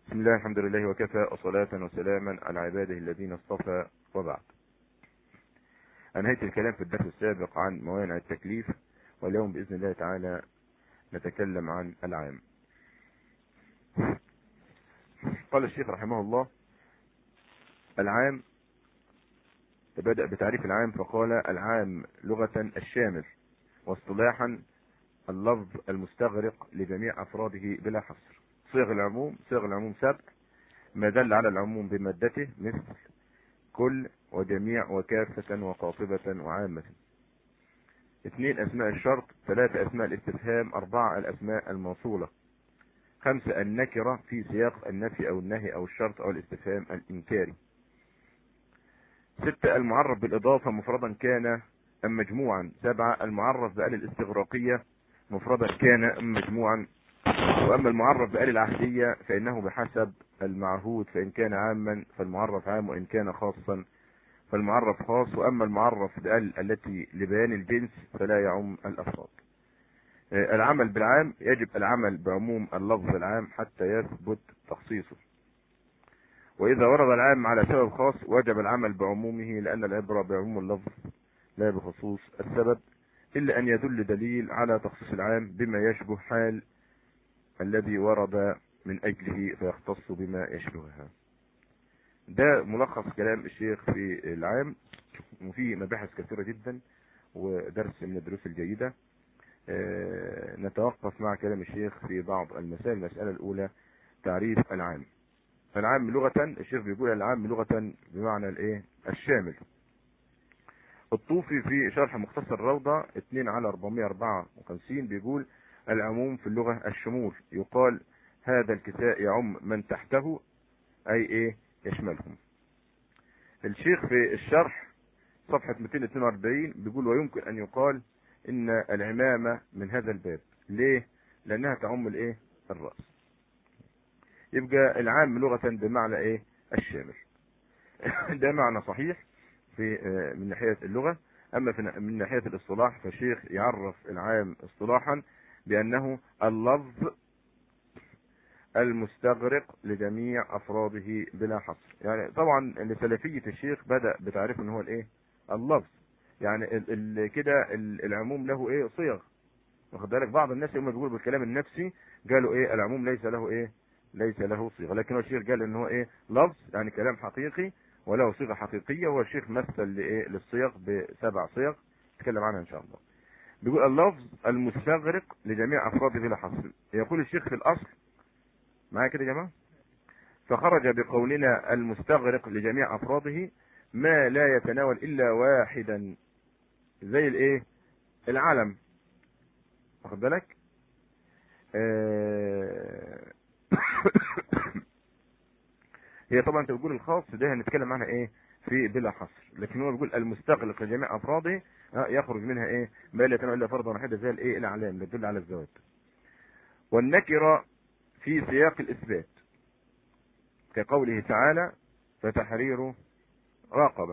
بسم الله الحمد لله وكفى وصلاة وسلاما على عباده الذين اصطفى وبعد أنهيت الكلام في الدرس السابق عن موانع التكليف واليوم بإذن الله تعالى نتكلم عن العام قال الشيخ رحمه الله العام بدأ بتعريف العام فقال العام لغة الشامل واصطلاحا اللفظ المستغرق لجميع أفراده بلا حصر صيغ العموم صيغ العموم سبع ما دل على العموم بمادته مثل كل وجميع وكافة وقاطبة وعامة اثنين اسماء الشرط ثلاثة اسماء الاستفهام اربعة الاسماء الموصولة خمسة النكرة في سياق النفي او النهي او الشرط او الاستفهام الانكاري ستة المعرف بالاضافة مفردا كان ام مجموعا سبعة المعرف بآل الاستغراقية مفردا كان ام مجموعا واما المعرف بآل العهدية فانه بحسب المعهود فان كان عاما فالمعرف عام وان كان خاصا فالمعرف خاص واما المعرف بآل التي لبيان الجنس فلا يعم الافراد العمل بالعام يجب العمل بعموم اللفظ العام حتى يثبت تخصيصه واذا ورد العام على سبب خاص وجب العمل بعمومه لان العبرة بعموم اللفظ لا بخصوص السبب الا ان يدل دليل على تخصيص العام بما يشبه حال الذي ورد من اجله فيختص بما يشبهها ده ملخص كلام الشيخ في العام وفيه مباحث كثيرة جدا ودرس من الدروس الجيدة اه نتوقف مع كلام الشيخ في بعض المسائل المسألة الأولى تعريف العام العام لغة الشيخ بيقول العام لغة بمعنى الايه الشامل الطوفي في شرح مختصر الروضة 2 على 454 بيقول العموم في اللغة الشمول يقال هذا الكساء يعم من تحته اي ايه يشملهم الشيخ في الشرح صفحة 242 بيقول ويمكن ان يقال ان العمامة من هذا الباب ليه لانها تعم الايه الرأس يبقى العام لغة بمعنى ايه الشامل ده معنى صحيح في من ناحية اللغة اما في من ناحية الاصطلاح فالشيخ يعرف العام اصطلاحا بانه اللفظ المستغرق لجميع افراده بلا حصر يعني طبعا لسلفية الشيخ بدأ بتعريف ان هو الايه اللفظ يعني ال ال كده العموم له ايه صيغ واخد بالك بعض الناس يوم بيقولوا بالكلام النفسي قالوا ايه العموم ليس له ايه ليس له صيغه لكن هو الشيخ قال ان هو ايه لفظ يعني كلام حقيقي وله صيغه حقيقيه هو الشيخ مثل لايه للصيغ بسبع صيغ نتكلم عنها ان شاء الله بيقول اللفظ المستغرق لجميع افراده بلا حصر يقول الشيخ في الاصل معايا كده يا جماعه فخرج بقولنا المستغرق لجميع افراده ما لا يتناول الا واحدا زي الايه العلم واخد بالك آه هي طبعا انت بتقول الخاص ده هنتكلم عنها ايه في بلا حصر لكن هو بيقول المستغرق لجميع افراده يخرج منها ايه ما لا يتناول الا فردا واحدا زي الايه الاعلام اللي تدل على الزواج والنكره في سياق الإثبات كقوله تعالى فتحرير رقبة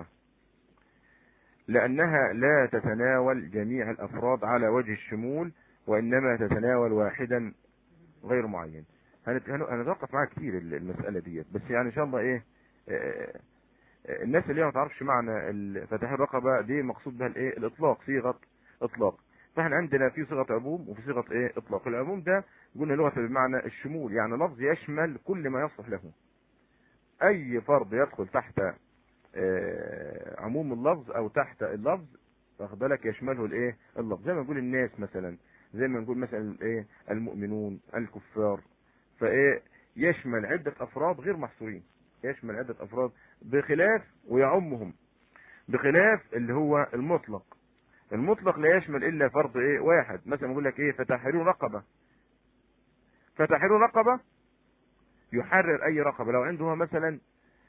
لأنها لا تتناول جميع الأفراد على وجه الشمول وإنما تتناول واحدا غير معين هنتوقف معاها كتير المسألة ديت بس يعني إن شاء الله إيه الناس اللي ما تعرفش معنى فتح الرقبة دي مقصود بها الإيه الإطلاق صيغة إطلاق فاحنا عندنا في صيغه عموم وفي صيغه ايه اطلاق العموم ده قلنا لغه بمعنى الشمول يعني لفظ يشمل كل ما يصلح له اي فرد يدخل تحت عموم اللفظ او تحت اللفظ واخد بالك يشمله الايه اللفظ زي ما نقول الناس مثلا زي ما نقول مثلا ايه المؤمنون الكفار فايه يشمل عده افراد غير محصورين يشمل عده افراد بخلاف ويعمهم بخلاف اللي هو المطلق المطلق لا يشمل الا فرض ايه واحد مثلا يقول لك ايه فتحرير رقبه فتحرير رقبه يحرر اي رقبه لو عنده مثلا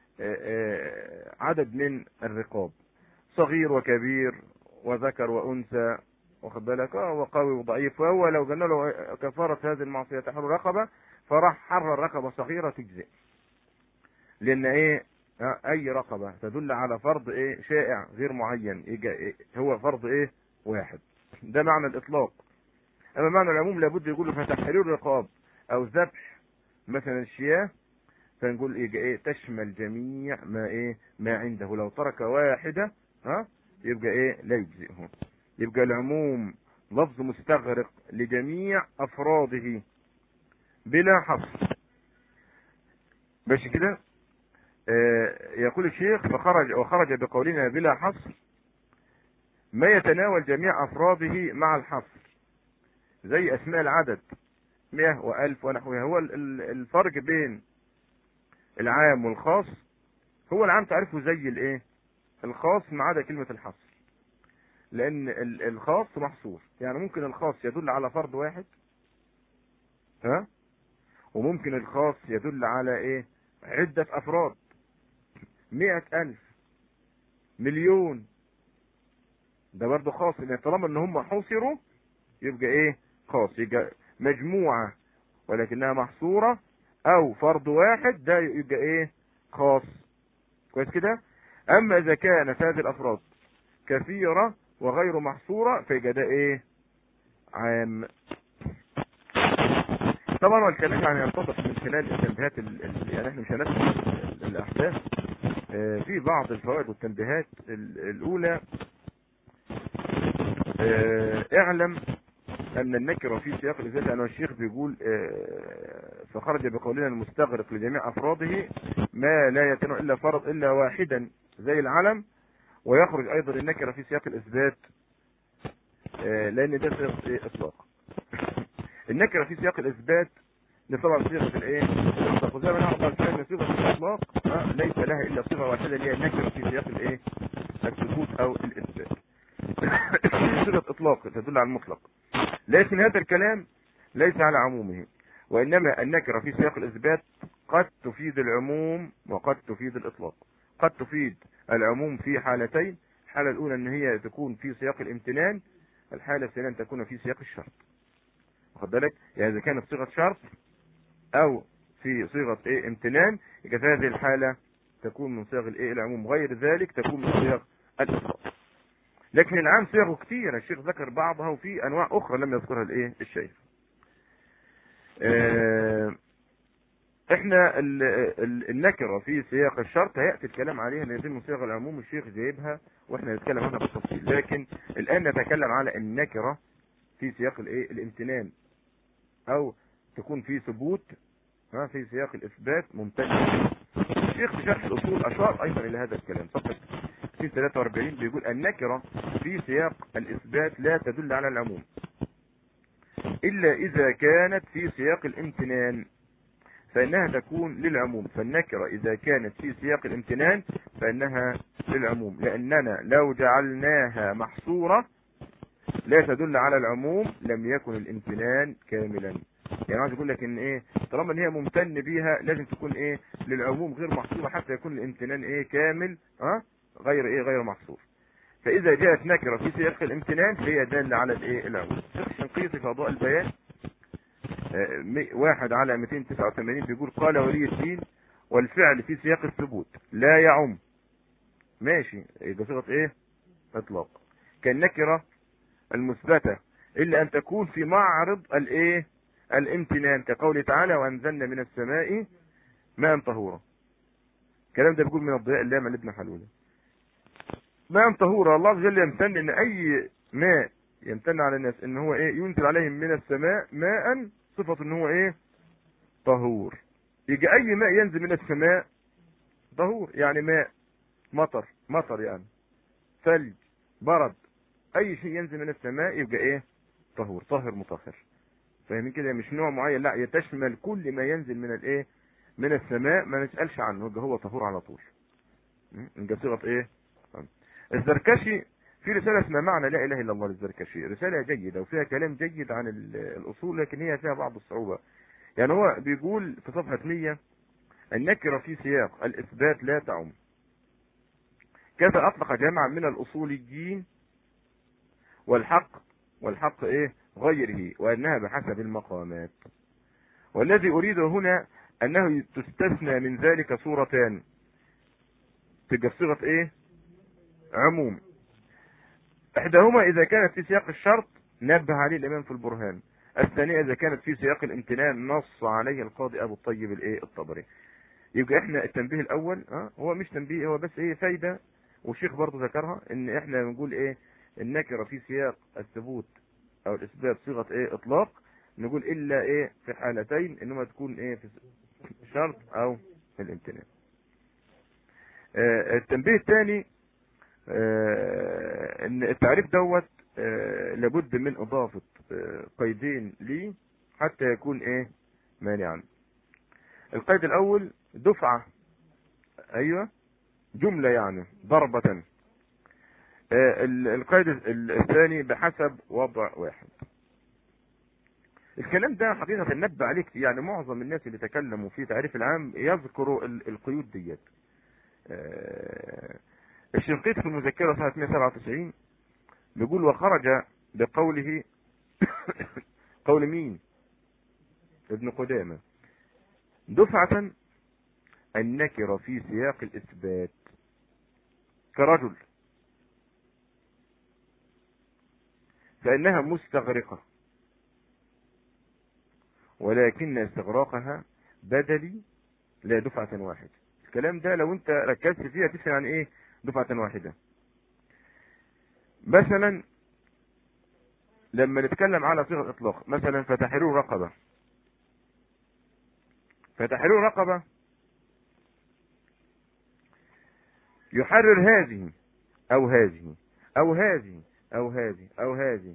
عدد من الرقاب صغير وكبير وذكر وانثى واخد بالك اه وقوي وضعيف فهو لو قلنا له كفاره هذه المعصيه تحرر رقبه فراح حرر رقبه صغيره تجزئ لان ايه اي رقبة تدل على فرض ايه شائع غير معين إيه هو فرض ايه واحد ده معنى الاطلاق اما معنى العموم لابد يقول فتحرير رقاب او ذبح مثلا الشياه فنقول ايه ايه تشمل جميع ما ايه ما عنده لو ترك واحدة ها يبقى ايه لا يجزئه يبقى العموم لفظ مستغرق لجميع افراده بلا حصر باش كده آه يقول الشيخ فخرج وخرج بقولنا بلا حصر ما يتناول جميع افراده مع الحصر زي اسماء العدد مئة والف ونحوها هو الفرق بين العام والخاص هو العام تعرفه زي الايه الخاص ما عدا كلمة الحصر لان الخاص محصور يعني ممكن الخاص يدل على فرد واحد ها وممكن الخاص يدل على ايه عدة افراد مئة الف مليون ده برضه خاص لان طالما ان هم حصروا يبقى ايه خاص يبقى مجموعة ولكنها محصورة او فرد واحد ده يبقى ايه خاص كويس كده اما اذا كانت هذه الافراد كثيرة وغير محصورة فيبقى ده ايه عام طبعا والكلام يعني ينطبق من خلال التنبيهات يعني احنا مش هنسمع الاحداث اه في بعض الفوائد والتنبيهات الاولى اه اعلم ان النكرة في سياق الإزالة أنه الشيخ بيقول فخرج بقولنا المستغرق لجميع أفراده ما لا يتنو إلا فرض إلا واحدا زي العلم ويخرج أيضا النكرة في سياق الإثبات لأن ده سياق إطلاق النكرة في سياق الإثبات طبعا صيغة الإيه؟ الإطلاق وزي ما نعرف أن صيغة الإطلاق ليس لها إلا صيغة واحدة اللي هي النكرة في سياق الإيه؟ الثبوت أو الإثبات صيغة إطلاق تدل على المطلق لكن هذا الكلام ليس على عمومه وإنما النكرة في سياق الإثبات قد تفيد العموم وقد تفيد الإطلاق قد تفيد العموم في حالتين الحالة الأولى أن هي تكون في سياق الامتنان الحالة الثانية أن تكون في سياق الشرط واخد بالك يعني إذا كانت صيغة شرط أو في صيغة إيه امتنان يبقى في هذه الحالة تكون من صيغ الإيه العموم غير ذلك تكون من صيغ الإطلاق لكن العام صيغه كتير الشيخ ذكر بعضها وفي انواع اخرى لم يذكرها الايه الشيخ اه احنا ال ال النكره في سياق الشرط هياتي الكلام عليها لان من صيغ العموم الشيخ جايبها واحنا نتكلم عنها بالتفصيل لكن الان نتكلم على النكره في سياق الايه الامتنان او تكون في ثبوت ها في سياق الاثبات ممتاز الشيخ في شرح الاصول اشار ايضا الى هذا الكلام صفحه 43 بيقول النكرة في سياق الإثبات لا تدل على العموم إلا إذا كانت في سياق الامتنان فإنها تكون للعموم فالنكرة إذا كانت في سياق الامتنان فإنها للعموم لأننا لو جعلناها محصورة لا تدل على العموم لم يكن الامتنان كاملا يعني عايز اقول لك ان ايه طالما ان هي ممتن بيها لازم تكون ايه للعموم غير محصورة حتى يكون الامتنان ايه كامل ها أه؟ غير ايه غير محصور فاذا جاءت نكره في سياق الامتنان فهي داله على الايه العموم الشيخ الشنقيطي في اضواء البيان واحد على 289 بيقول قال ولي الدين والفعل في سياق الثبوت لا يعم ماشي يبقى صيغه ايه اطلاق كالنكره المثبته الا ان تكون في معرض الايه الامتنان كقوله تعالى وانزلنا من السماء ماء طهورا الكلام ده بيقول من الضياء اللامع لابن حلوله ماء طهورا الله عز وجل يمتن ان اي ماء يمتن على الناس ان هو ايه ينزل عليهم من السماء ماء صفة ان هو ايه طهور يجي اي ماء ينزل من السماء طهور يعني ماء مطر مطر يعني ثلج برد اي شيء ينزل من السماء يبقى ايه طهور طاهر مطهر فاهمين كده مش نوع معين لا يتشمل كل ما ينزل من الايه من السماء ما نسالش عنه يبقى هو طهور على طول يبقى صيغه ايه الزركشي في رسالة اسمها معنى لا اله الا الله للزركشي رسالة جيدة وفيها كلام جيد عن الاصول لكن هي فيها بعض الصعوبة يعني هو بيقول في صفحة 100 النكرة في سياق الاثبات لا تعم كذا اطلق جمعا من الاصوليين والحق والحق ايه غيره وانها بحسب المقامات والذي اريده هنا انه تستثنى من ذلك صورتان تبقى صيغه ايه عموم احداهما اذا كانت في سياق الشرط نبه عليه الامام في البرهان الثانية اذا كانت في سياق الامتنان نص عليه القاضي ابو الطيب الايه الطبري يبقى احنا التنبيه الاول اه هو مش تنبيه هو بس ايه فايدة والشيخ برضه ذكرها ان احنا بنقول ايه النكرة في سياق الثبوت او الاثبات صيغة ايه اطلاق نقول الا ايه في حالتين انما تكون ايه في شرط او في الامتنان آه التنبيه الثاني آه ان التعريف دوت آه لابد من اضافة آه قيدين ليه حتى يكون ايه مانعا القيد الاول دفعة ايوه جملة يعني ضربة القيد الثاني بحسب وضع واحد الكلام ده حقيقة نبه عليك يعني معظم الناس اللي تكلموا في تعريف العام يذكروا القيود ديت الشنقيط في المذكرة سنة 197 بيقول وخرج بقوله قول مين ابن قدامة دفعة النكرة في سياق الإثبات كرجل فإنها مستغرقة ولكن استغراقها بدلي لا دفعة واحدة الكلام ده لو انت ركزت فيها تفهم عن ايه دفعة واحدة مثلا لما نتكلم على صيغة اطلاق مثلا فتحرير رقبة فتحرير رقبة يحرر هذه او هذه او هذه او هذه او هذه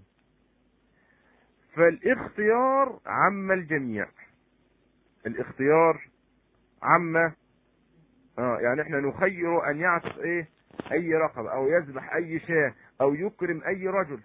فالاختيار عم الجميع الاختيار عم اه يعني احنا نخير ان يعتق ايه اي رقبة او يذبح اي شاة او يكرم اي رجل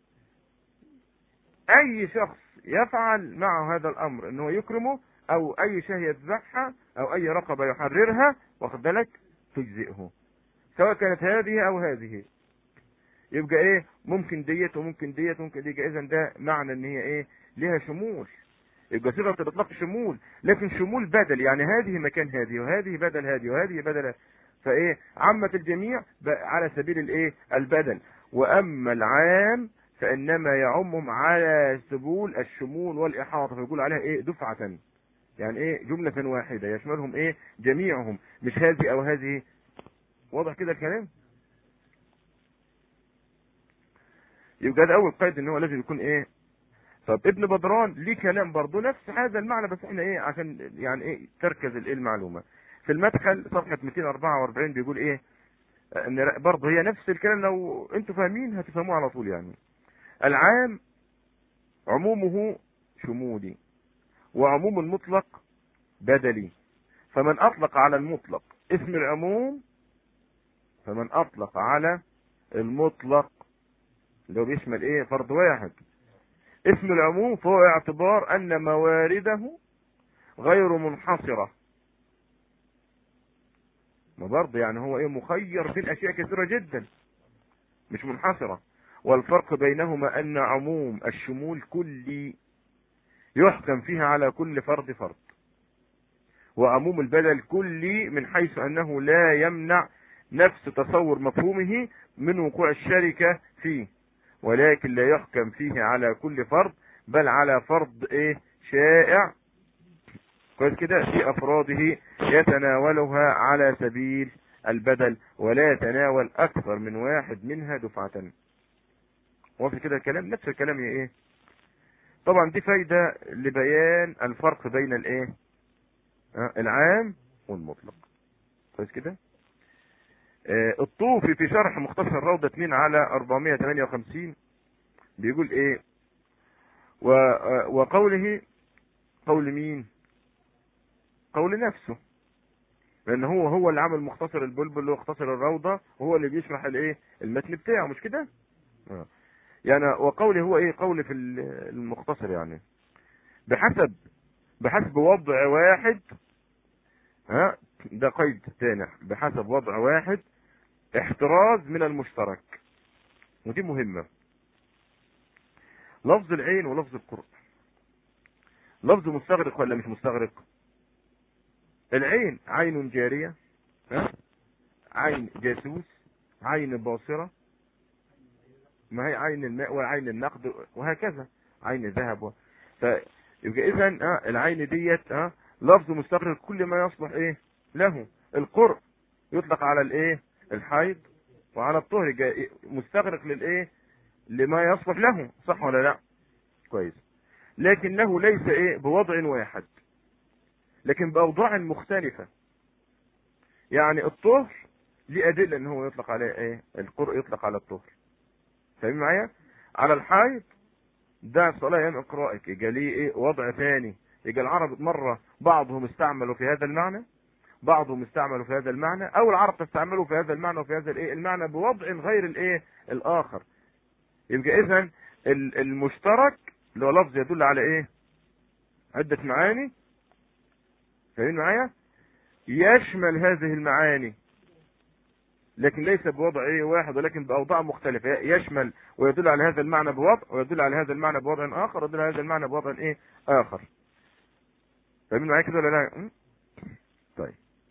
اي شخص يفعل معه هذا الامر انه يكرمه او اي شاة يذبحها او اي رقبة يحررها واخد بالك تجزئه سواء كانت هذه او هذه يبقى ايه ممكن ديت وممكن ديت وممكن ديت اذا ده معنى ان هي ايه لها شمول يبقى صيغه الاطلاق شمول لكن شمول بدل يعني هذه مكان هذه وهذه بدل هذه وهذه بدل فايه عامة الجميع على سبيل الايه البدل واما العام فانما يعمهم على سبول الشمول والاحاطه فيقول عليها ايه دفعه يعني ايه جمله واحده يشملهم ايه جميعهم مش هذه او هذه واضح كده الكلام يبقى ده اول قيد ان هو لازم يكون ايه طب ابن بدران ليه كلام برضه نفس هذا المعنى بس احنا ايه عشان يعني ايه تركز الايه المعلومه في المدخل صفحه 244 بيقول ايه ان برضه هي نفس الكلام لو انتوا فاهمين هتفهموه على طول يعني العام عمومه شمولي وعموم المطلق بدلي فمن اطلق على المطلق اسم العموم فمن اطلق على المطلق اللي هو بيشمل ايه فرد واحد اسم العموم فهو اعتبار ان موارده غير منحصرة ما برضه يعني هو ايه مخير بين اشياء كثيرة جدا مش منحصرة والفرق بينهما ان عموم الشمول كلي يحكم فيها على كل فرد فرد وعموم البدل كلي من حيث انه لا يمنع نفس تصور مفهومه من وقوع الشركة فيه ولكن لا يحكم فيه على كل فرد بل على فرد ايه شائع كويس كده في افراده يتناولها على سبيل البدل ولا يتناول اكثر من واحد منها دفعة وفي كده الكلام نفس الكلام يا ايه طبعا دي فايدة لبيان الفرق بين الايه آه العام والمطلق كويس كده آه الطوفي في شرح مختصر روضة 2 على 458 بيقول ايه و آه وقوله قول مين قول نفسه لان هو هو اللي عمل مختصر البلبل اللي هو اختصر الروضة وهو اللي بيشرح الايه المتن بتاعه مش كده آه. يعني وقوله هو ايه قول في المختصر يعني بحسب بحسب وضع واحد ها ده قيد تاني بحسب وضع واحد احتراز من المشترك ودي مهمة لفظ العين ولفظ القرء لفظ مستغرق ولا مش مستغرق العين عين جارية ها عين جاسوس عين باصرة ما هي عين الماء وعين النقد وهكذا عين الذهب و... فيبقى اذا اه العين ديت اه لفظ مستغرق كل ما يصلح ايه له القرء يطلق على الايه الحيض وعلى الطهر جا- مستغرق للايه لما يصلح له صح ولا لا كويس لكنه ليس ايه بوضع واحد لكن باوضاع مختلفه يعني الطهر ليه ادله ان هو يطلق عليه ايه القرء يطلق على الطهر فاهمين معايا على الحيض ده صلاه يوم اقرائك يجي ليه ايه وضع ثاني يجي العرب مره بعضهم استعملوا في هذا المعنى بعضهم استعملوا في هذا المعنى او العرب تستعملوا في هذا المعنى وفي هذا الايه المعنى بوضع غير الايه الاخر يبقى اذا ال- المشترك اللي هو لفظ يدل على ايه عدة معاني فاهمين معايا يشمل هذه المعاني لكن ليس بوضع ايه واحد ولكن باوضاع مختلفة يشمل ويدل على هذا المعنى بوضع ويدل على هذا المعنى بوضع اخر ويدل على هذا المعنى بوضع ايه اخر فاهمين معايا كده ولا لا م? طيب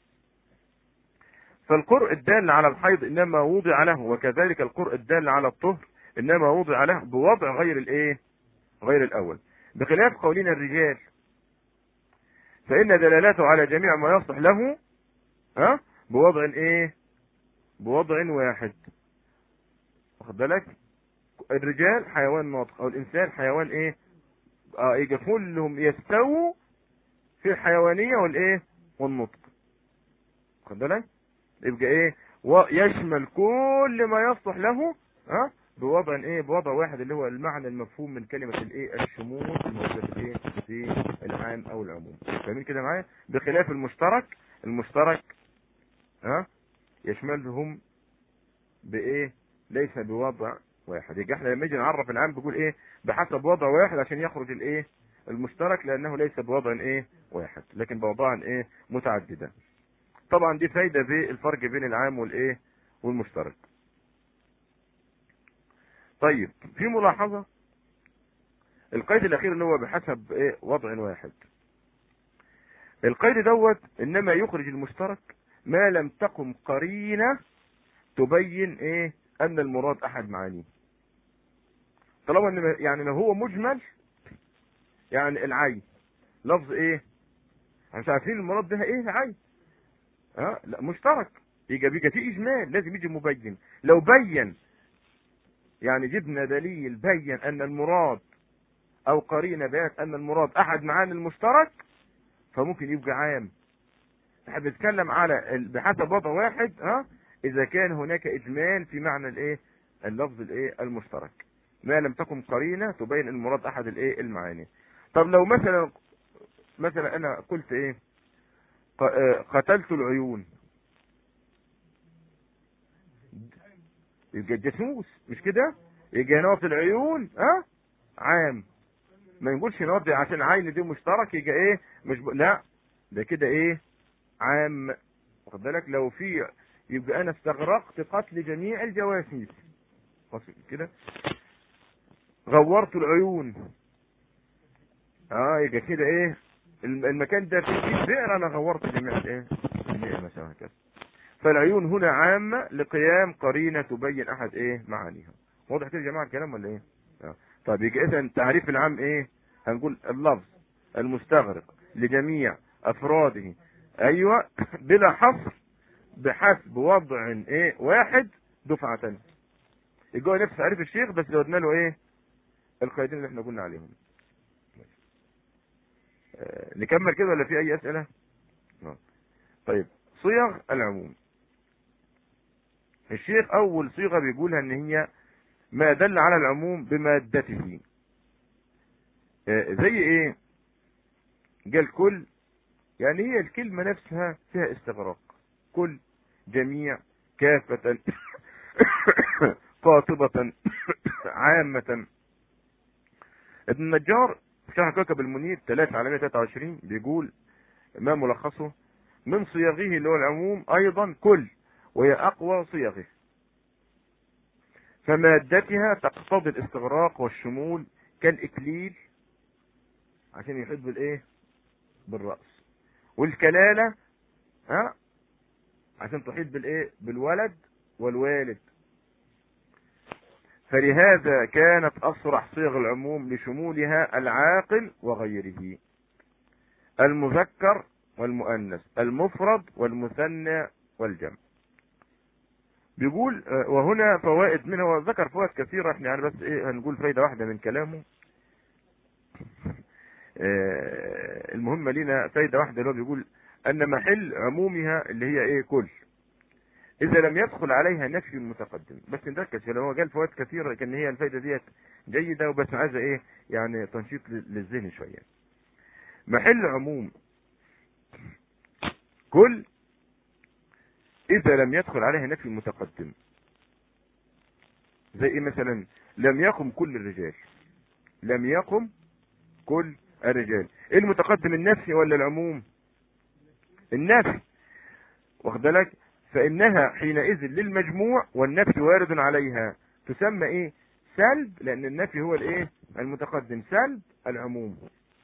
فالقرء الدال على الحيض انما وضع له وكذلك القرء الدال على الطهر انما وضع له بوضع غير الايه غير الاول بخلاف قولنا الرجال فان دلالته على جميع ما يصلح له ها بوضع ايه بوضع واحد واخد بالك الرجال حيوان ناطق او الانسان حيوان ايه اه يجي كلهم يستووا في الحيوانيه والايه والنطق واخد بالك يبقى ايه ويشمل كل ما يصلح له ها بوضع ايه بوضع واحد اللي هو المعنى المفهوم من كلمة الايه الشمول الموجودة في الايه في العام او العموم فاهمين كده معايا بخلاف المشترك المشترك ها يشملهم بايه ليس بوضع واحد يبقى احنا لما نيجي نعرف العام بيقول ايه بحسب وضع واحد عشان يخرج الايه المشترك لانه ليس بوضع ايه واحد لكن بوضع ايه متعدده طبعا دي فايده بالفرق بين العام والايه والمشترك طيب في ملاحظه القيد الاخير اللي هو بحسب ايه وضع واحد القيد دوت انما يخرج المشترك ما لم تقم قرينه تبين ايه ان المراد احد معانيه طالما ان يعني لو هو مجمل يعني العين لفظ ايه احنا مش عارفين المراد بها ايه العين ها لا مشترك يجي بيجي في اجمال لازم يجي مبين لو بين يعني جبنا دليل بين ان المراد او قرينه بيانت ان المراد احد معاني المشترك فممكن يبقى عام احنا بنتكلم على ال- بحسب وضع واحد ها اذا كان هناك اجمال في معنى الايه اللفظ الايه المشترك ما لم تكن قرينه تبين المراد احد الايه المعاني طب لو مثلا مثلا انا قلت ايه ق- آه، قتلت العيون يبقى الجاسوس مش كده يبقى نوط العيون ها عام ما نقولش نوط عشان عين دي مشترك يبقى ايه مش ب... لا ده كده ايه عام واخد بالك لو في يبقى انا استغرقت قتل جميع الجواسيس واصل كده غورت العيون اه يبقى كده ايه الم- المكان ده فيه فيه بئر انا غورت جميع الايه جميع المساواه كده فالعيون هنا عامة لقيام قرينة تبين احد ايه معانيها واضح كده يا جماعة الكلام ولا ايه آه. طيب يبقى اذا التعريف العام ايه هنقول اللفظ المستغرق لجميع افراده ايوه بلا حصر بحسب وضع ايه واحد دفعة يبقى هو نفس تعريف الشيخ بس زودنا له ايه القيدين اللي احنا قلنا عليهم آه، نكمل كده ولا في اي اسئله نعم. طيب صيغ العموم الشيخ اول صيغه بيقولها ان هي ما دل على العموم بمادته آه، زي ايه قال كل يعني هي الكلمه نفسها فيها استغراق كل جميع كافة قاطبة عامة ابن النجار في شرح كوكب المنير 3 على 123 بيقول ما ملخصه من صيغه اللي هو العموم ايضا كل وهي اقوى صيغه فمادتها تقتضي الاستغراق والشمول كالاكليل عشان يحيط بالايه بالراس والكلاله ها عشان تحيط بالايه بالولد والوالد فلهذا كانت أصرح صيغ العموم لشمولها العاقل وغيره المذكر والمؤنث المفرد والمثنى والجمع بيقول آه، وهنا فوائد منها وذكر فوائد كثيرة احنا يعني بس ايه هنقول فايدة واحدة من كلامه آه، المهمة لنا فايدة واحدة اللي هو بيقول ان محل عمومها اللي هي ايه كل اذا لم يدخل عليها نفي متقدم بس نركز لو هو قال فوائد كثيرة لكن هي الفايدة ديت جيدة وبس عايزة ايه يعني تنشيط للذهن شوية محل عموم كل اذا لم يدخل عليها نفي متقدم زي ايه مثلا لم يقم كل الرجال لم يقم كل الرجال ايه المتقدم النفي ولا العموم النفي واخد بالك فانها حينئذ للمجموع والنفي وارد عليها تسمى ايه سلب لان النفي هو الايه المتقدم سلب العموم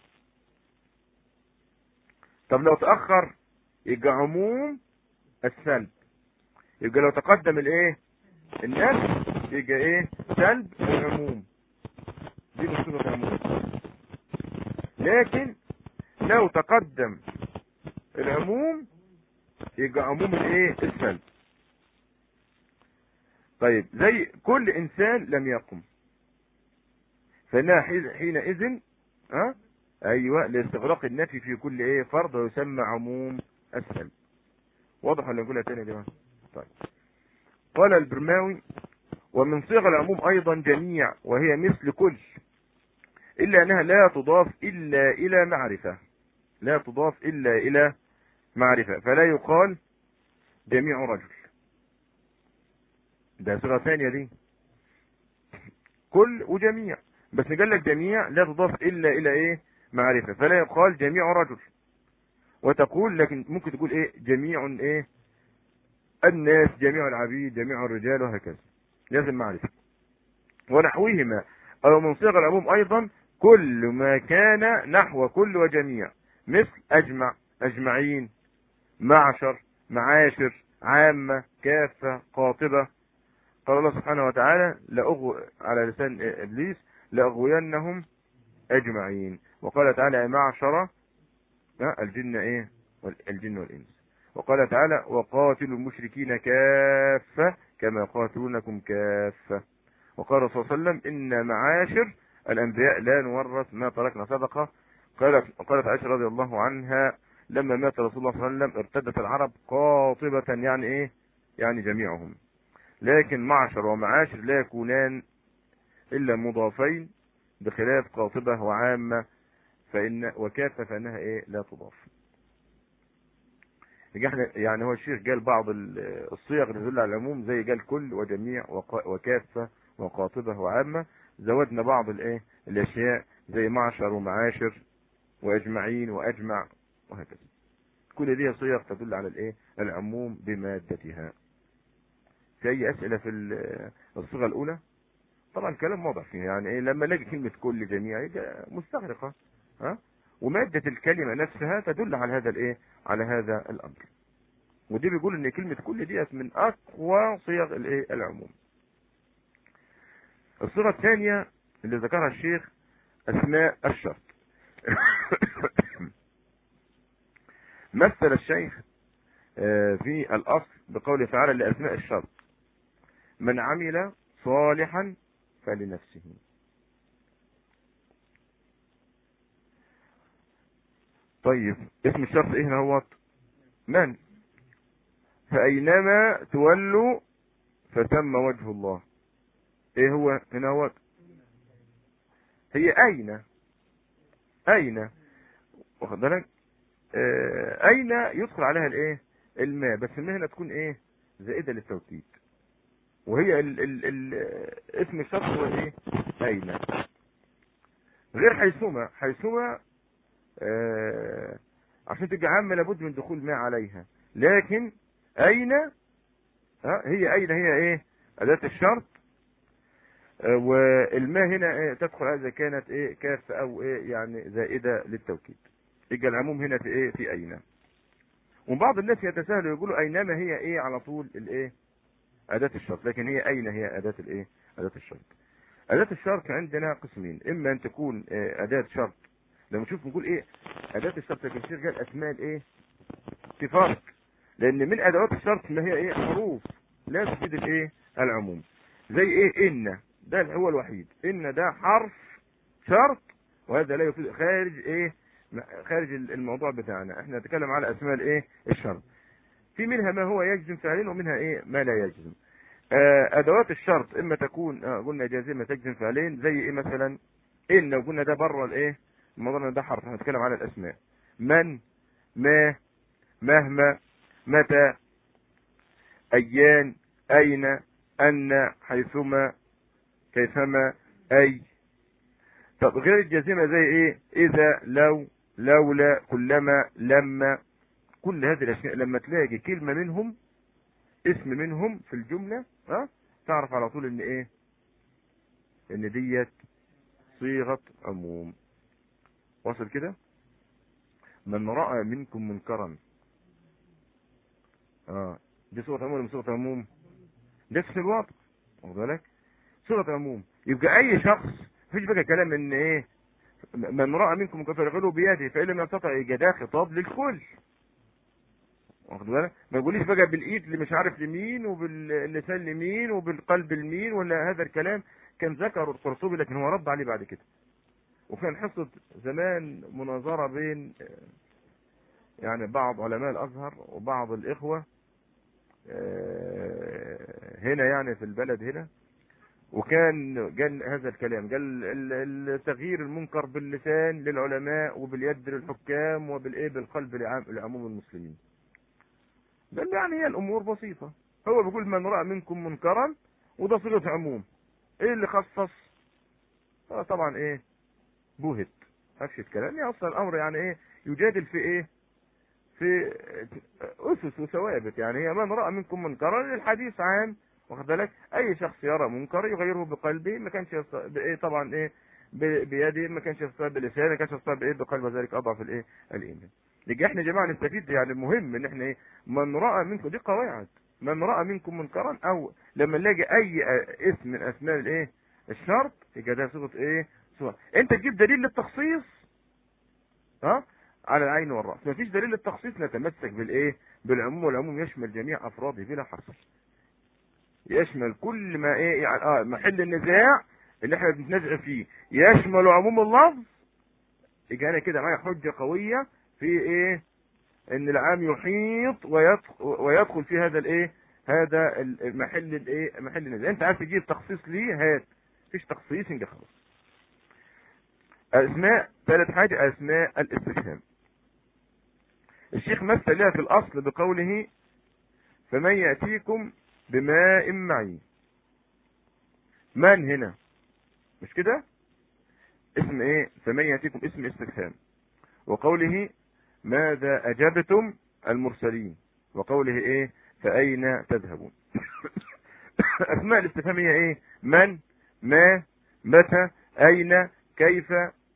طب لو تاخر يبقى عموم السلب يبقى لو تقدم الايه النفي يبقى ايه سلب العموم دي بصيغه العموم لكن لو تقدم العموم يبقى عموم الايه السلب طيب زي كل انسان لم يقم فانها حينئذ ها ايوه لاستغراق النفي في كل ايه فرض ويسمى عموم السلب واضح ولا نقولها تاني يا جماعه طيب قال البرماوي ومن صيغ العموم ايضا جميع وهي مثل كل الا انها لا تضاف الا الى معرفة لا تضاف الا الى معرفة فلا يقال جميع رجل ده صيغة ثانية دي كل وجميع بس قال لك جميع لا تضاف الا الى ايه معرفة فلا يقال جميع رجل وتقول لكن ممكن تقول ايه جميع ايه الناس جميع العبيد جميع الرجال وهكذا لازم معرفة ونحوهما او من صيغ العموم ايضا كل ما كان نحو كل وجميع مثل اجمع اجمعين معشر معاشر عامة كافة قاطبة قال الله سبحانه وتعالى لأغو على لسان ابليس لاغوينهم اجمعين وقال تعالى يا معشر الجن ايه الجن والانس وقال تعالى وقاتلوا المشركين كافة كما قاتلونكم كافة وقال صلى الله عليه وسلم إن معاشر الأنبياء لا نورث ما تركنا صدقة قالت قالت عائشة رضي الله عنها لما مات رسول الله صلى الله عليه وسلم ارتدت العرب قاطبة يعني ايه يعني جميعهم لكن معشر ومعاشر لا يكونان الا مضافين بخلاف قاطبة وعامة فإن وكافة فإنها ايه لا تضاف يعني هو الشيخ قال بعض الصيغ اللي تدل على العموم زي قال كل وجميع وكافة وقاطبة وعامة زودنا بعض الايه الاشياء زي معشر ومعاشر واجمعين واجمع وهكذا كل دي صيغ تدل على الايه العموم بمادتها في اي اسئله في الصيغه الاولى طبعا الكلام واضح فيه يعني ايه لما نلاقي كلمه كل جميع يبقى مستغرقه ها ومادة الكلمة نفسها تدل على هذا الايه على هذا الامر ودي بيقول ان كلمة كل ديت من اقوى صيغ الايه العموم الصيغة الثانية اللي ذكرها الشيخ اسماء الشرط مثل الشيخ في الاصل بقوله تعالى لاسماء الشرط من عمل صالحا فلنفسه طيب اسم الشرط ايه هو من فاينما تولوا فثم وجه الله ايه هو هنا هو هي اين اين واخد بالك آه اين يدخل عليها الايه الماء بس الماء هنا تكون ايه زائده للتوكيد وهي ال ال ال اسم الشرط هو ايه اين غير حيثما حيثما آه عشان تبقى عامة لابد من دخول ماء عليها لكن اين ها هي اين هي ايه اداة الشرط آه والماء هنا إيه تدخل اذا كانت ايه كاف او ايه يعني زائدة للتوكيد يبقى العموم هنا في ايه في اين وبعض الناس يتساهلوا يقولوا اينما هي ايه على طول الايه اداة الشرط لكن هي اين هي اداة الايه اداة الشرط اداة الشرط عندنا قسمين اما ان تكون اداة شرط لما نشوف نقول ايه اداه الشرط الكثير جاء الاسماء الايه في فرق لان من ادوات الشرط ما هي ايه حروف لا تفيد الايه العموم زي ايه ان ده هو الوحيد ان ده حرف شرط وهذا لا يفيد خارج ايه خارج الموضوع بتاعنا احنا نتكلم على اسماء الايه الشرط في منها ما هو يجزم فعلين ومنها ايه ما لا يجزم آه ادوات الشرط اما تكون آه قلنا جازمه تجزم فعلين زي ايه مثلا ان وقلنا ده بره الايه الموضوع ده حرف هنتكلم على الاسماء من ما مهما متى ايان اين ان حيثما كيفما اي طب غير الجازمه زي ايه اذا لو لولا كلما لما كل هذه الاشياء لما تلاقي كلمه منهم اسم منهم في الجمله ها تعرف على طول ان ايه ان ديت صيغه عموم واصل كده من راى منكم منكرا اه دي صيغه عموم ولا صيغه عموم ده في الوضع واخد بالك صيغه عموم يبقى اي شخص مفيش بقى كلام ان ايه من راى منكم منكرا فليغيره بيده فان لم يستطع يبقى ده خطاب للكل واخد بالك ما يقوليش بقى بالايد اللي مش عارف لمين وباللسان لمين وبالقلب لمين ولا هذا الكلام كان ذكره القرطبي لكن هو رد عليه بعد كده وكان حصة زمان مناظرة بين يعني بعض علماء الازهر وبعض الاخوة هنا يعني في البلد هنا وكان قال هذا الكلام قال التغيير المنكر باللسان للعلماء وباليد للحكام وبالايه بالقلب لعموم المسلمين قال يعني هي الامور بسيطه هو بيقول من راى منكم منكرا وده صيغه عموم ايه اللي خصص آه طبعا ايه بوهت افشت كلام يعني اصلا الامر يعني ايه يجادل في ايه في اسس وثوابت يعني هي من راى منكم منكرا الحديث عام واخد بالك اي شخص يرى منكر يغيره بقلبه ما كانش يستطيع بايه طبعا ايه بيده ما كانش يستطيع بلسانه ما كانش يستطيع بايه بقلب ذلك اضعف الايه الايمان يبقى احنا يا جماعه نستفيد يعني مهم ان احنا ايه من راى منكم دي قواعد من راى منكم منكرا او لما نلاقي اي اسم من اسماء الايه الشرط يبقى ده صيغه ايه صيغه انت تجيب دليل للتخصيص ها على العين والراس ما فيش دليل للتخصيص نتمسك بالايه بالعموم والعموم يشمل جميع افراده بلا حصر يشمل كل ما ايه يعني اه محل النزاع اللي احنا بنتنازع فيه يشمل عموم اللفظ يبقى انا كده معايا حجه قويه في ايه ان العام يحيط ويدخل, ويدخل في هذا الايه هذا المحل الايه محل النزاع انت عايز تجيب تخصيص ليه هات مفيش تخصيص انت خلاص اسماء ثالث حاجه اسماء الاستفهام الشيخ مثل لها في الاصل بقوله فمن ياتيكم بماء معين من هنا مش كده اسم ايه فمن ياتيكم اسم استفهام وقوله ماذا اجبتم المرسلين وقوله ايه فاين تذهبون اسماء الاستفهام هي ايه من ما متى اين كيف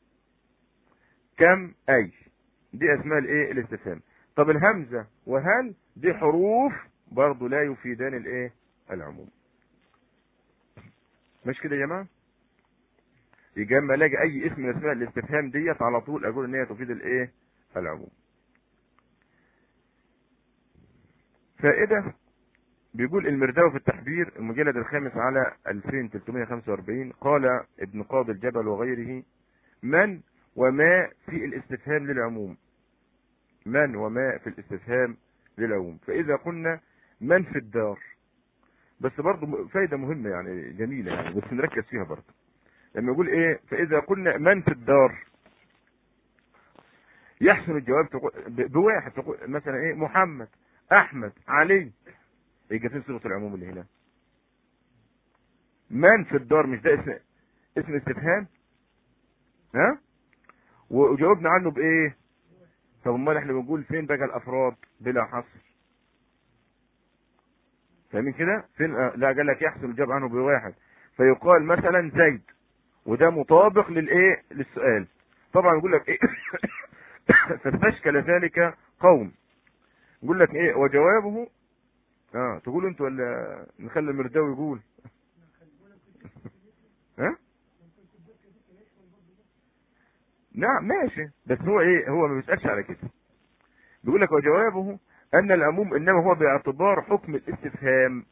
كم اي دي اسماء الايه الاستفهام طب الهمزه وهل دي حروف برضه لا يفيدان الايه العموم مش كده يا جماعه يجي اما الاقي اي اسم من اسماء الاستفهام ديت على طول اقول ان هي تفيد الايه العموم فائده بيقول المرداوي في التحبير المجلد الخامس على 2345 قال ابن قاضي الجبل وغيره من وما في الاستفهام للعموم من وما في الاستفهام للعموم فاذا قلنا من في الدار بس برضه فايدة مهمة يعني جميلة يعني بس نركز فيها برضه لما يقول ايه فاذا قلنا من في الدار يحسن الجواب تقول بواحد تقول مثلا ايه محمد احمد علي يبقى فين صيغه العموم اللي هنا من في الدار مش ده اسم اسم استفهام ها وجاوبنا عنه بايه طب امال احنا بنقول فين بقى الافراد بلا حصر فاهمين كده فين لا قال لك يحصل الجواب عنه بواحد فيقال مثلا زيد وده مطابق للايه للسؤال طبعا يقول لك ايه فاستشكل ذلك قوم يقول لك ايه وجوابه اه تقول انت ولا نخلي المرداوي يقول ها نعم ماشي بس هو ايه هو ما بيسالش على كده بيقول لك وجوابه ان العموم انما هو باعتبار حكم الاستفهام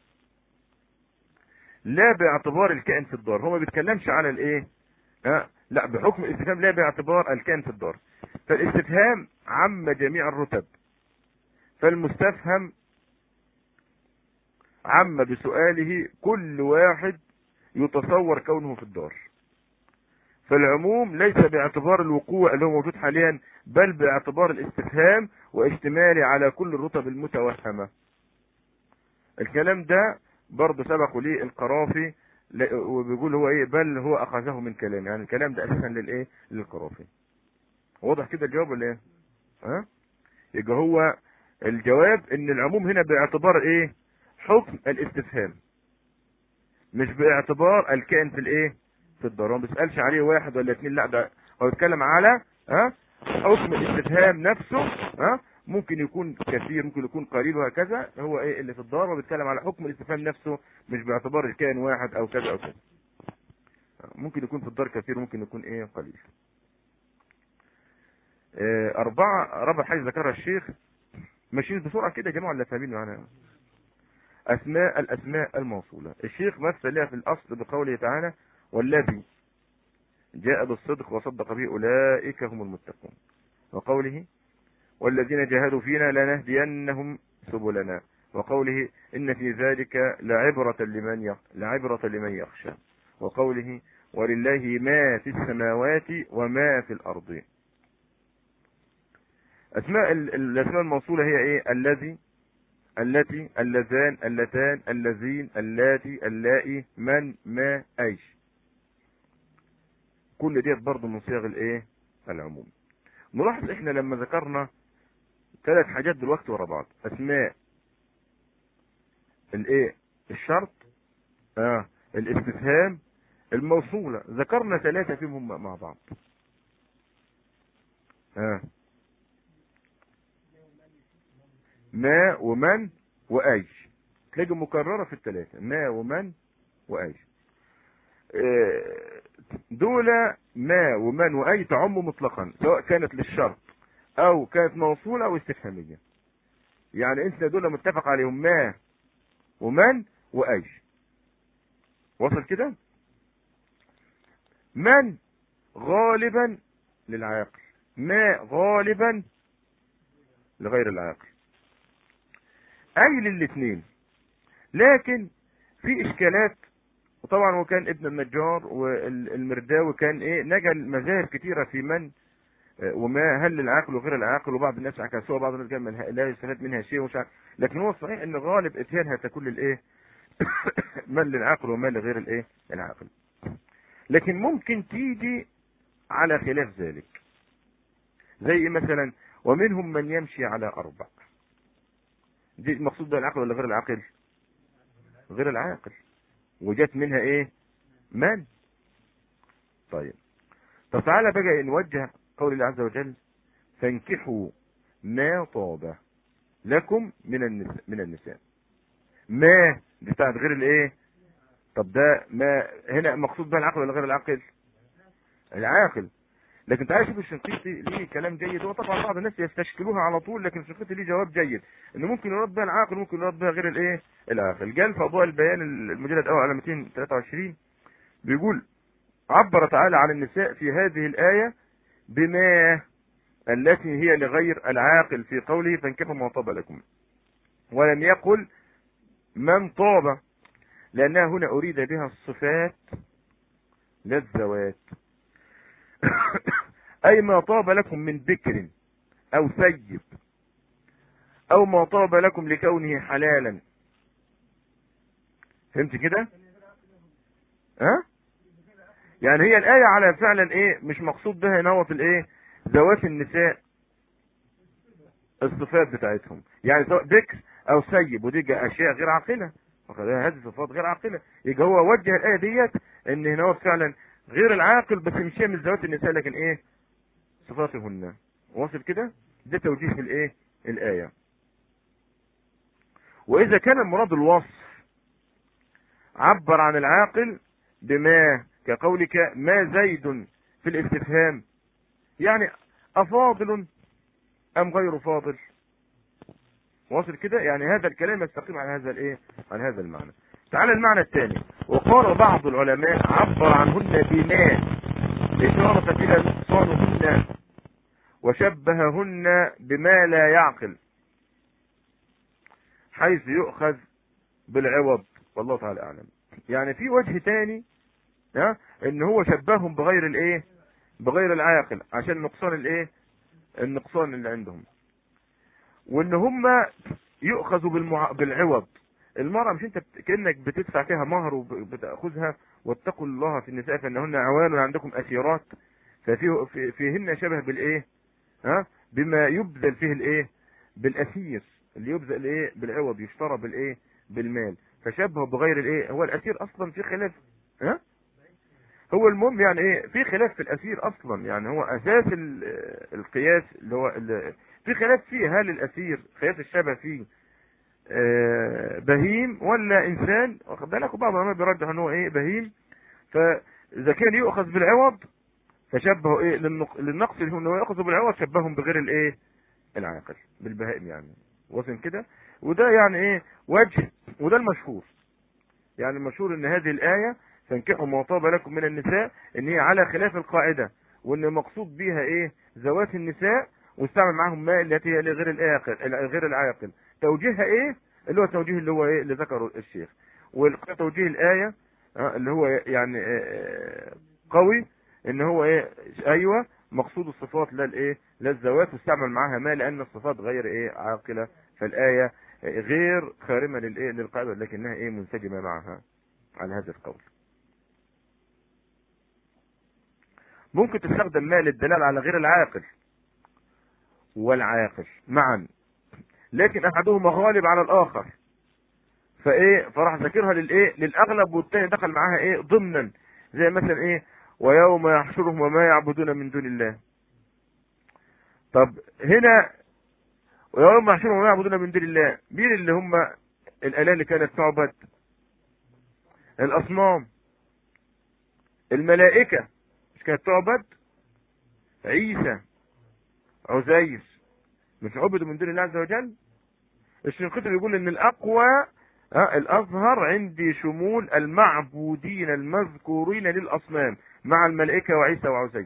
لا باعتبار الكائن في الدار هو ما بيتكلمش على الايه ها لا بحكم الاستفهام لا باعتبار الكائن في الدار فالاستفهام عم جميع الرتب فالمستفهم عم بسؤاله كل واحد يتصور كونه في الدار فالعموم ليس باعتبار الوقوع اللي هو موجود حاليا بل باعتبار الاستفهام واشتماله على كل الرتب المتوهمة الكلام ده برضه سبقوا ليه القرافي وبيقول هو ايه بل هو اخذه من كلام يعني الكلام ده اساسا للايه للقرافي واضح كده الجواب ولا ايه ها يبقى هو الجواب ان العموم هنا باعتبار ايه حكم الاستفهام مش باعتبار الكائن في الايه في الدار هو ما بيسالش عليه واحد ولا اثنين لا ده هو بيتكلم على ها حكم الاستفهام نفسه ها ممكن يكون كثير ممكن يكون قليل وهكذا هو ايه اللي في الدار وبيتكلم على حكم الاستفهام نفسه مش باعتبار الكائن واحد او كذا او كذا ممكن يكون في الدار كثير ممكن يكون ايه قليل اه أربعة رابع حاجة ذكرها الشيخ ماشيين بسرعة كده يا جماعة ولا فاهمين معانا أسماء الأسماء الموصولة الشيخ مثل لها في الأصل بقوله تعالى والذي جاء بالصدق وصدق به أولئك هم المتقون وقوله والذين جاهدوا فينا لنهدينهم سبلنا وقوله إن في ذلك لعبرة لمن يخ... لعبرة لمن يخشى وقوله ولله ما في السماوات وما في الأرض أسماء الأسماء الموصولة هي إيه الذي التي اللذان اللتان اللذين اللاتي اللائي من ما أيش كل ديت برضه من صيغ الايه العموم نلاحظ احنا لما ذكرنا ثلاث حاجات دلوقتي ورا بعض اسماء الايه الشرط اه الاستفهام الموصولة ذكرنا ثلاثة فيهم مع بعض اه ما ومن وأي تلاقي مكررة في الثلاثة ما ومن وأي دول ما ومن وأي تعم مطلقا سواء كانت للشرط أو كانت موصولة أو استفهامية يعني انت دول متفق عليهم ما ومن وأي وصل كده من غالبا للعاقل ما غالبا لغير العاقل اي للاثنين لكن في اشكالات وطبعا هو كان ابن النجار والمرداوي كان ايه نجل مذاهب كتيرة في من وما هل للعاقل وغير العاقل وبعض الناس عكسوها بعض الناس قال لا يستفاد منها شيء ومش عارف لكن هو الصحيح ان غالب اتيانها تكون الايه من للعاقل وما لغير الايه العاقل لكن ممكن تيجي على خلاف ذلك زي مثلا ومنهم من يمشي على اربع دي المقصود ده العقل ولا غير العاقل غير العاقل وجت منها ايه من طيب طب تعالى بقى نوجه قول الله عز وجل فانكحوا ما طاب لكم من النساء من النساء ما دي بتاعت غير الايه طب ده ما هنا مقصود بها العقل ولا غير العاقل العاقل لكن تعالى شوف الشنقيطي ليه كلام جيد هو طبعا بعض الناس يستشكلوها على طول لكن الشنقيطي ليه جواب جيد انه ممكن يرد بها العاقل ممكن يرد بها غير الايه العاقل قال في اضواء البيان المجلد الاول على 223 بيقول عبر تعالى عن النساء في هذه الايه بما التي هي لغير العاقل في قوله فانكحوا ما طاب لكم ولم يقل من طاب لانها هنا اريد بها الصفات لا الذوات أي ما طاب لكم من بكر أو ثيب أو ما طاب لكم لكونه حلالا فهمت كده؟ ها؟ يعني هي الآية على فعلا إيه مش مقصود بها نوط الإيه؟ ذوات النساء الصفات بتاعتهم يعني سواء بكر أو ثيب ودي أشياء غير عاقلة هذه صفات غير عاقلة يبقى هو وجه الآية ديت إن هنا فعلا غير العاقل بس مش من ذوات النساء لكن ايه صفاتهن واصل كده ده توجيه في الايه الايه واذا كان المراد الوصف عبر عن العاقل بما كقولك ما زيد في الاستفهام يعني افاضل ام غير فاضل واصل كده يعني هذا الكلام يستقيم على هذا الايه على هذا المعنى تعالى المعنى الثاني وقال بعض العلماء عبر عنهن بما إشارة إلى نقصانهن وشبههن بما لا يعقل حيث يؤخذ بالعوض والله تعالى أعلم يعني في وجه تاني ها ان هو شبههم بغير الايه بغير العاقل عشان نقصان الايه النقصان اللي عندهم وان هم يؤخذوا بالمع... بالعوض المرأة مش انت بت... كأنك بتدفع فيها مهر وبتأخذها واتقوا الله في النساء فانهن عوان عندكم اسيرات ففيه في... فيهن شبه بالايه ها بما يبذل فيه الايه بالاسير اللي يبذل ايه بالعوض يشترى بالايه بالمال فشبهه بغير الايه هو الاسير اصلا في خلاف ها هو المهم يعني ايه في خلاف في الاسير اصلا يعني هو اساس القياس اللي هو اللي في خلاف فيه هل الاسير قياس الشبه فيه بهيم ولا انسان واخد بالك وبعض العلماء بيرجح ان هو ايه بهيم فاذا كان يؤخذ بالعوض فشبهه ايه للنقص اللي هو انه ياخذ بالعوض شبههم بغير الايه العاقل بالبهائم يعني وصل كده وده يعني ايه وجه وده المشهور يعني المشهور ان هذه الايه فانكحوا ما طاب لكم من النساء ان هي على خلاف القاعده وان المقصود بيها ايه ذوات النساء واستعمل معاهم ماء التي هي لغير العاقل غير العاقل توجيهها ايه اللي هو التوجيه اللي هو ايه اللي ذكره الشيخ وتوجيه الايه اللي هو يعني قوي ان هو ايه ايوه مقصود الصفات لا الايه لا الذوات واستعمل معاها ما لان الصفات غير ايه عاقله فالايه غير خارمه للايه للقاعده لكنها ايه منسجمه معها على هذا القول ممكن تستخدم ما للدلالة على غير العاقل والعاقل معا لكن احدهما غالب على الاخر فايه فراح ذاكرها للايه للاغلب والتاني دخل معاها ايه ضمنا زي مثلا ايه ويوم يحشرهم وما يعبدون من دون الله طب هنا ويوم يحشرهم وما يعبدون من دون الله مين اللي هم الاله اللي كانت تعبد الاصنام الملائكه مش كانت تعبد عيسى عزير مش عبدوا من دون الله عز وجل الشنقيطي بيقول ان الاقوى اه الاظهر عندي شمول المعبودين المذكورين للاصنام مع الملائكة وعيسى وعزير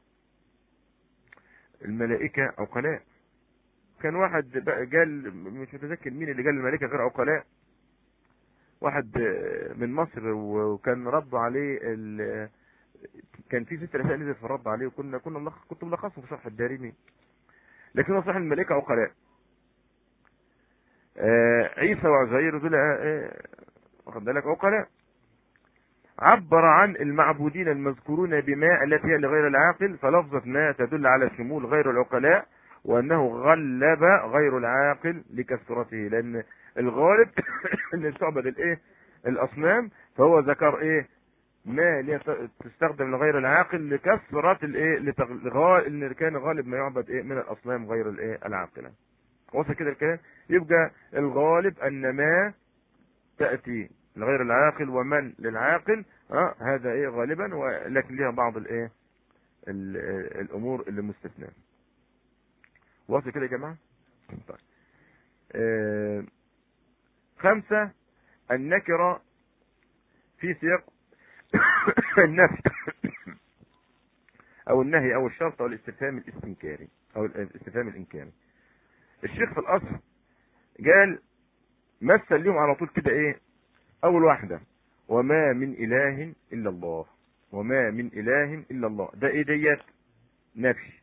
الملائكة عقلاء كان واحد قال مش متذكر مين اللي قال الملائكة غير عقلاء واحد من مصر وكان رد عليه ال... كان في ست رسائل نزلت في الرد عليه وكنا كنا ملخص كنت ملخصه في شرح الدارمي لكن هو صحيح الملائكة عقلاء آه عيسى وعزير دول واخد بالك عقلاء عبر عن المعبودين المذكورون بما التي هي لغير العاقل فلفظة ما تدل على شمول غير العقلاء وانه غلب غير العاقل لكثرته لان الغالب ان تعبد الايه الاصنام فهو ذكر ايه ما تستخدم لغير العاقل لكثرة الايه لتغ... ان كان غالب ما يعبد ايه من الاصنام غير الايه العاقله وصل كده الكلام يبقى الغالب ان ما تاتي لغير العاقل ومن للعاقل اه هذا ايه غالبا ولكن لها بعض الايه الامور اللي مستثناه واصل كده يا جماعه طيب آه خمسة النكرة في سياق النفي او النهي او الشرط او الاستفهام الاستنكاري او الاستفهام الانكاري الشيخ في الاصل قال مثل لهم على طول كده ايه اول واحدة وما من اله الا الله وما من اله الا الله ده ايه ديت نفي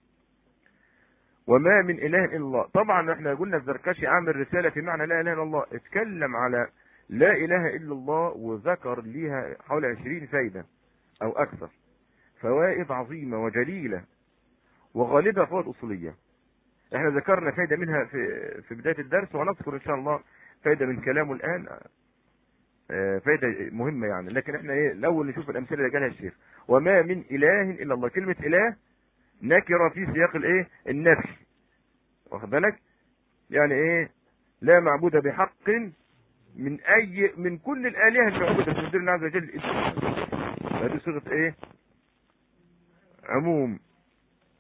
وما من اله الا الله طبعا احنا قلنا الزركشي عامل رسالة في معنى لا اله الا الله اتكلم على لا اله الا الله وذكر ليها حوالي عشرين فايدة او اكثر فوائد عظيمة وجليلة وغالبها فوائد اصولية احنا ذكرنا فايدة منها في في بداية الدرس وهنذكر ان شاء الله فايدة من كلامه الان فايدة مهمة يعني لكن احنا ايه الاول نشوف الامثلة اللي قالها الشيخ وما من اله الا الله كلمة اله نكرة في سياق الايه النفي واخد بالك يعني ايه لا معبود بحق من اي من كل الالهه اللي عبدت من دون الله عز وجل هذه صيغه ايه عموم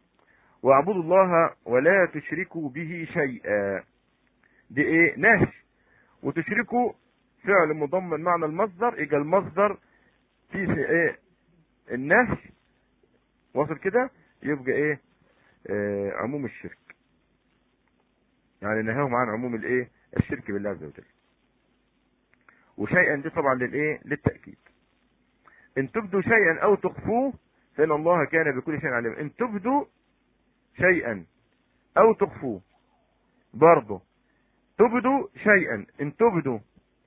واعبدوا الله ولا تشركوا به شيئا دي ايه نهي وتشركوا فعل مضمن معنى المصدر يبقى المصدر فيه ايه النهي واصل كده يبقى ايه آه عموم الشرك يعني نهاهم عن عموم الايه الشرك بالله عز وجل وشيئا دي طبعا للايه للتاكيد ان تبدوا شيئا او تخفوه فان الله كان بكل شيء عليم ان تبدوا شيئا او تخفوه برضه تبدوا شيئا ان تبدوا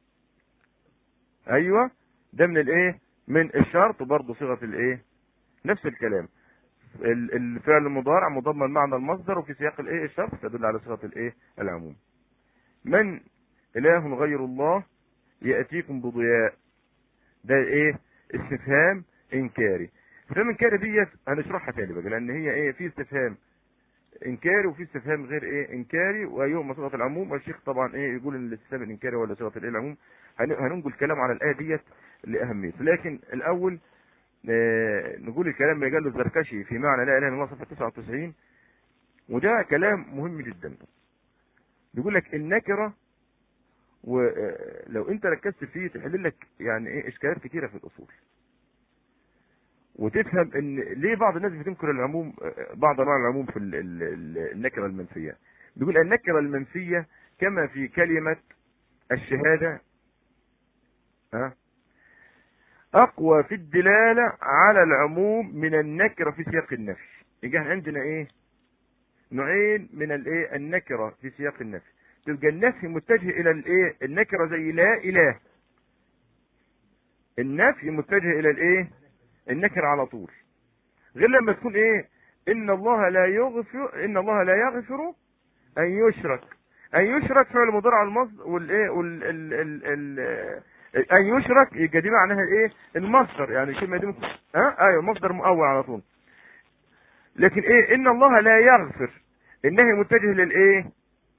ايوه ده من الايه من الشرط برضه صيغه الايه نفس الكلام الفعل المضارع مضمن معنى المصدر وفي سياق الايه الشرط تدل على صيغه الايه العموم من اله غير الله ياتيكم بضياء ده ايه استفهام انكاري استفهام انكاري ديت هنشرحها تاني بقى لان هي ايه في استفهام انكاري وفي استفهام غير ايه انكاري وايهما صيغه العموم والشيخ طبعا ايه يقول ان الاستفهام الانكاري ولا صيغه الايه العموم هننقل كلام على الايه ديت لاهميته لكن الاول اه نقول الكلام اللي قاله الزركشي في معنى لا اله الا الله صفحه 99 وده كلام مهم جدا بيقول لك النكره ولو انت ركزت فيه تحل لك يعني ايه اشكالات كتيره في الاصول وتفهم ان ليه بعض الناس بتنكر العموم بعض انواع العموم في ال ال ال النكره المنفيه بيقول النكره المنفيه كما في كلمه الشهاده ها اقوى في الدلاله على العموم من النكره في سياق النفي يجي عندنا ايه نوعين من الايه النكره في سياق النفي تبقى النفي متجه الى الايه النكره زي لا اله النفي متجه الى الايه النكره على طول غير لما تكون ايه ان الله لا يغفر ان الله لا يغفر ان يشرك ان يشرك فعل مضارع المصدر والايه وال ال ال ال ان يشرك يبقى دي معناها الايه المصدر يعني الكلمه دي ممكن ها ايوه مصدر مؤول على طول لكن ايه ان الله لا يغفر النهي متجه للايه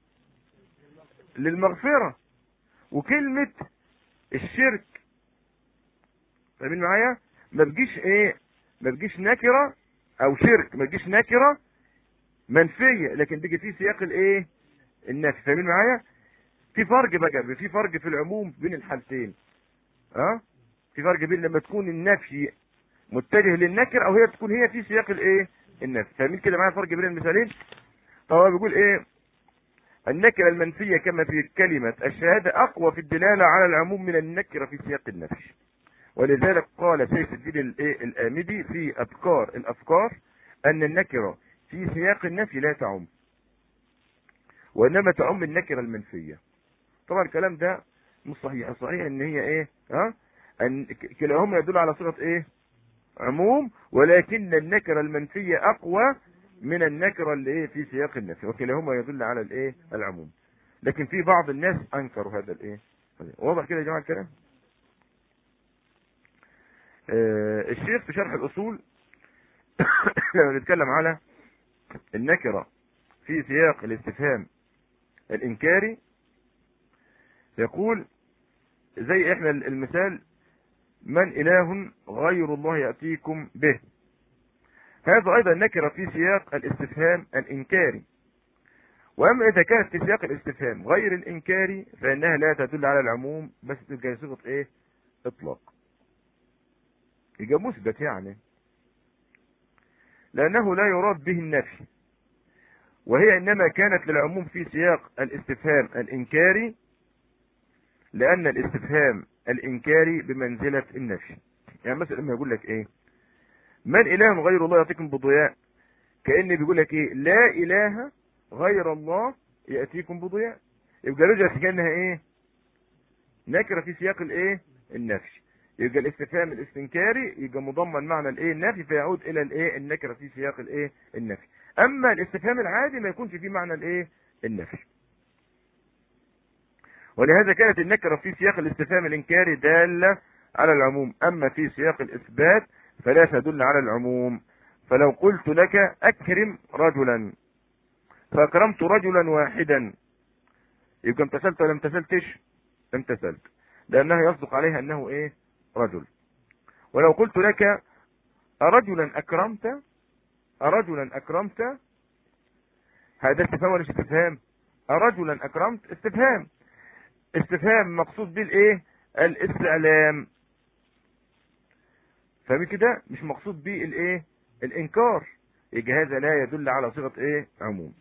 للمغفرة وكلمة الشرك فاهمين معايا ما تجيش ايه ما تجيش نكرة او شرك ما تجيش نكرة منفية لكن تيجي في سياق الايه النفي فاهمين معايا في فرق بقى في فرق في العموم بين الحالتين ها أه؟ في فرق بين لما تكون النفي متجه للنكر او هي تكون هي في سياق الايه النفي فاهمين كده معايا فرق بين المثالين طب بيقول ايه النكرة المنفية كما في كلمة الشهادة أقوى في الدلالة على العموم من النكرة في سياق النفي ولذلك قال سيف الدين الآمدي في أذكار الأفكار أن النكرة في سياق النفي لا تعم وإنما تعم النكرة المنفية طبعا الكلام ده مش صحيح صحيح ان هي ايه ها ان كلاهما يدل على صيغه ايه عموم ولكن النكره المنفيه اقوى من النكرة اللي ايه في سياق النفي وكلاهما يدل على الايه العموم لكن في بعض الناس انكروا هذا الايه واضح كده يا جماعه الكلام آه الشيخ في شرح الاصول لما نتكلم على النكرة في سياق الاستفهام الانكاري يقول زي احنا المثال من اله غير الله يأتيكم به هذا ايضا نكرة في سياق الاستفهام الانكاري واما اذا كانت في سياق الاستفهام غير الانكاري فانها لا تدل على العموم بس تبقى صيغه ايه اطلاق يبقى مثبت يعني لانه لا يراد به النفي وهي انما كانت للعموم في سياق الاستفهام الانكاري لان الاستفهام الانكاري بمنزله النفي يعني مثلا لما يقول لك ايه من اله غير الله ياتيكم بضياء كان بيقول لك ايه لا اله غير الله ياتيكم بضياء يبقى رجعت كانها ايه نكره في سياق الايه النفي يبقى الاستفهام الاستنكاري يبقى مضمن معنى الايه النفي فيعود الى الايه النكره في سياق الايه النفي اما الاستفهام العادي ما يكونش فيه معنى الايه النفي ولهذا كانت النكره في سياق الاستفهام الانكاري داله على العموم اما في سياق الاثبات فلا تدل على العموم فلو قلت لك اكرم رجلا فاكرمت رجلا واحدا يبقى امتثلت ولا امتثلتش امتثلت لانها يصدق عليها انه ايه رجل ولو قلت لك ارجلا اكرمت ارجلا اكرمت هذا استفهام ولا مش استفهام رجلا اكرمت استفهام استفهام مقصود به الايه الاستعلام فاهم كده مش مقصود به الايه الانكار يبقى هذا لا يدل على صيغه ايه عموم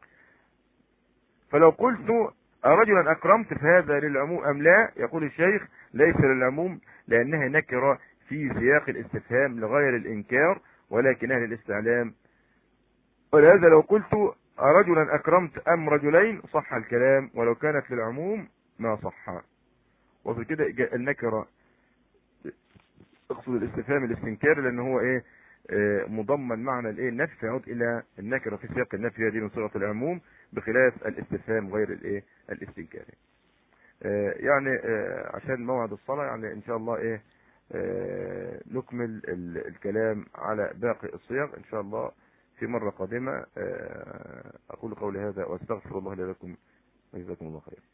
فلو قلت رجلا اكرمت فهذا للعموم ام لا يقول الشيخ ليس للعموم لانها نكره في سياق الاستفهام لغير الانكار ولكنها للاستعلام ولهذا لو قلت رجلا اكرمت ام رجلين صح الكلام ولو كانت للعموم ما صح وفي كده النكره اقصد الاستفهام الاستنكار لان هو ايه آه مضمن معنى الايه النفي فيعود الى النكره في سياق النفي هذه من صيغه العموم بخلاف الاستفهام غير الايه الاستنكاري آه يعني آه عشان موعد الصلاه يعني ان شاء الله ايه نكمل الكلام على باقي الصيغ ان شاء الله في مرة قادمة اقول قولي هذا واستغفر الله لي ولكم وجزاكم الله خير